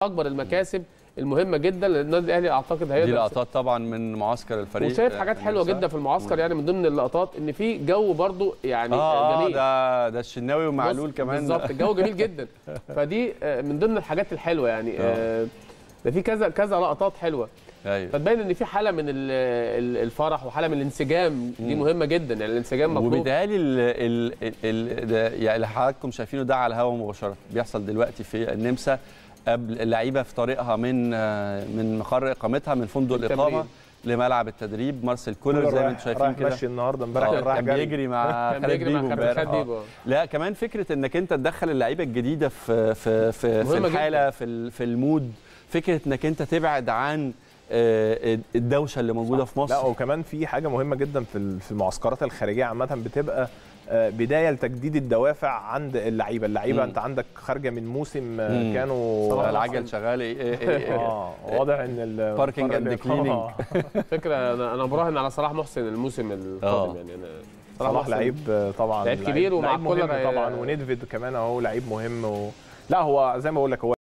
اكبر المكاسب المهمه جدا لان النادي الاهلي اعتقد دي هيقدر لقطات طبعا من معسكر الفريق وشايف حاجات آه، حلوه نفسها. جدا في المعسكر يعني من ضمن اللقطات ان في جو برضو يعني اه جميل ده ده الشناوي ومعلول بص، كمان بالظبط الجو جميل جدا فدي آه، من ضمن الحاجات الحلوه يعني آه، ده في كذا كذا لقطات حلوه ايوه فتبين ان في حاله من ال- ال- الفرح وحاله من الانسجام دي مم. مهمه جدا يعني الانسجام مطلوب وبيتهيألي ال ال ال ال ده يعني اللي حضراتكم شايفينه ده على الهواء مباشره بيحصل دلوقتي في النمسا قبل اللعيبه في طريقها من آه، من مقر اقامتها من فندق التمرين. الاقامه لملعب التدريب مارسيل كولر زي ما رايح- انتم شايفين رايح كده ماشي النهارده امبارح آه، كان رايح كان جري بيجري مع كان خالد بيجري مع بيبو كابتن امبارح خالد آه. بيبو آه. لا كمان فكره انك انت تدخل اللعيبه الجديده في في في, في مهمة الحاله في ال- في المود فكره انك انت تبعد عن آه، الدوشه اللي موجوده في لا مصر وكمان في حاجه مهمه جدا في ال- في المعسكرات الخارجيه عامه بتبقى آه، بدايه لتجديد الدوافع عند اللعيبه اللعيبه مم. انت عندك خارجه من موسم آه، مم. كانوا صلاح العجل شغال إيه- إيه- إيه- اه واضح ان ال- Parking and الفرق- cleaning. آه. فكره انا انا براهن على صلاح محسن الموسم القادم آه. يعني انا صلاح محسن لعيب آه، طبعا لعيب كبير ومع لعيب كولر مهم هي- طبعا وندفيد كمان اهو لعيب مهم و... لا هو زي ما بقول لك هو